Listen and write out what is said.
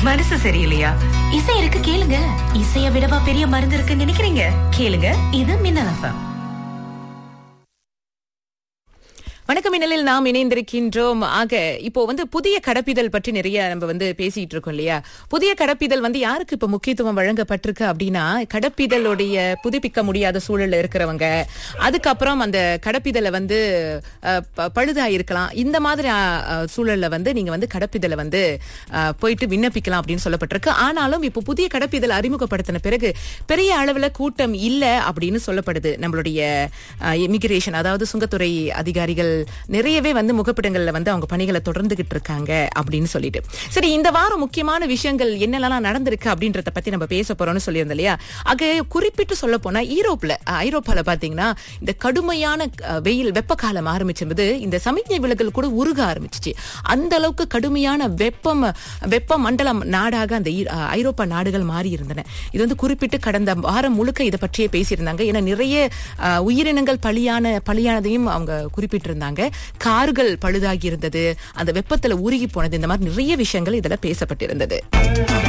மனசு சரியில்லையா இசை இருக்கு கேளுங்க இசைய விடவா பெரிய மருந்து இருக்குன்னு நினைக்கிறீங்க கேளுங்க இது மின்னல் எஃப்எம் வணக்கம் மின்னலில் நாம் இணைந்திருக்கின்றோம் ஆக இப்போ வந்து புதிய கடப்பிதழ் பற்றி நிறைய நம்ம வந்து பேசிட்டு இருக்கோம் இல்லையா புதிய கடப்பிதழ் வந்து யாருக்கு இப்ப முக்கியத்துவம் வழங்கப்பட்டிருக்கு அப்படின்னா கடப்பிதழுடைய புதுப்பிக்க முடியாத சூழல்ல இருக்கிறவங்க அதுக்கப்புறம் அந்த கடப்பிதழை வந்து அஹ், ப- பழுதா இருக்கலாம் இந்த மாதிரி அஹ், அஹ், சூழல்ல வந்து நீங்க வந்து கடப்பிதழை வந்து அஹ், போயிட்டு விண்ணப்பிக்கலாம் அப்படின்னு சொல்லப்பட்டிருக்கு ஆனாலும் இப்போ புதிய கடப்பிதழ் அறிமுகப்படுத்தின பிறகு பெரிய அளவுல கூட்டம் இல்ல அப்படின்னு சொல்லப்படுது நம்மளுடைய இமிகிரேஷன் அதாவது சுங்கத்துறை அதிகாரிகள் நிறையவே வந்து முகப்பிடங்கள்ல வந்து அவங்க பணிகளை தொடர்ந்துகிட்டு இருக்காங்க அப்படின்னு சொல்லிட்டு சரி இந்த வாரம் முக்கியமான விஷயங்கள் என்னெல்லாம் நடந்திருக்கு அப்படின்றத பத்தி நம்ம பேச போறோம்னு சொல்லியிருந்தோம் இல்லையா ஆக குறிப்பிட்டு சொல்ல போனா ஈரோப்ல அஹ், ஐரோப்பால பாத்தீங்கன்னா இந்த கடுமையான அஹ், வெயில் வெப்ப காலம் ஆரம்பிச்சது இந்த சமிக்ஞை விலகல் கூட உருக ஆரம்பிச்சிச்சு அந்த அளவுக்கு கடுமையான வெப்பம் வெப்ப மண்டலம் நாடாக அந்த ஈ- அஹ், ஐரோப்பா நாடுகள் மாறி இருந்தன இது வந்து குறிப்பிட்டு கடந்த வாரம் முழுக்க இதை பற்றியே பேசியிருந்தாங்க ஏன்னா நிறைய அஹ், உயிரினங்கள் பலியான பலியானதையும் அவங்க குறிப்பிட்டிருந்தாங்க கார்கள் பழுதாகி இருந்தது அந்த வெப்பத்துல உருகி போனது இந்த மாதிரி நிறைய விஷயங்கள் இதுல பேசப்பட்டிருந்தது